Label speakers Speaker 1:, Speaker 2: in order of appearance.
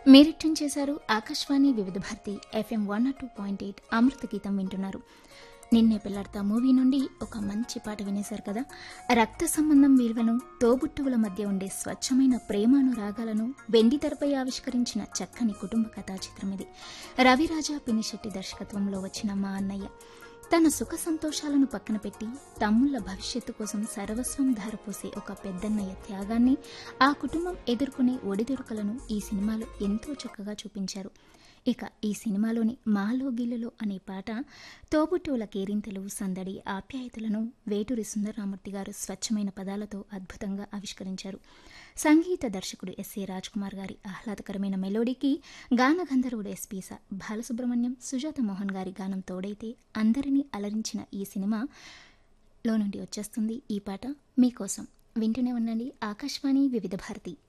Speaker 1: మీరిట్టం చేశారు Akashvani Vividh Bharati FM one naught two point eight అమృత గీతం వింటున్నారు నిన్నే పిల్లాడతా మూవీ నుండి ఒక మంచి పాట వినేశారు కదా రక్త సంబంధం విలువను తోబుట్టువుల మధ్య ఉండే స్వచ్ఛమైన ప్రేమానురాగాలను వెండి తెరపై ఆవిష్కరించిన చక్కని కుటుంబ కథా చిత్రం ఇది రవిరాజా పినిశెట్టి దర్శకత్వంలో వచ్చిన మా అన్నయ్య తన సుఖ సంతోషాలను పక్కన పెట్టి తమ్ముళ్ల భవిష్యత్తు కోసం సర్వస్వం ధారపోసే ఒక పెద్దన్నయ్య త్యాగాన్ని ఆ కుటుంబం ఎదుర్కొనే ఒడిదుడుకలను ఈ సినిమాలో ఎంతో చక్కగా చూపించారు ఇక ఈ సినిమాలోని మాలో గిల్లులో అనే పాట తోబుట్టువుల కేరింతలు సందడి ఆప్యాయతలను వేటూరి సుందరరామూర్తి గారు స్వచ్ఛమైన పదాలతో అద్భుతంగా ఆవిష్కరించారు సంగీత దర్శకుడు ఎస్ఏ కుమార్ గారి ఆహ్లాదకరమైన మెలోడీకి గాన గంధర్వుడు ఎస్పీ స బాలసుబ్రహ్మణ్యం సుజాత మోహన్ గారి గానం తోడైతే అందరినీ అలరించిన ఈ సినిమాలో నుండి వచ్చేస్తుంది ఈ పాట మీకోసం వింటూనే ఉండండి ఆకాశవాణి వివిధ భారతి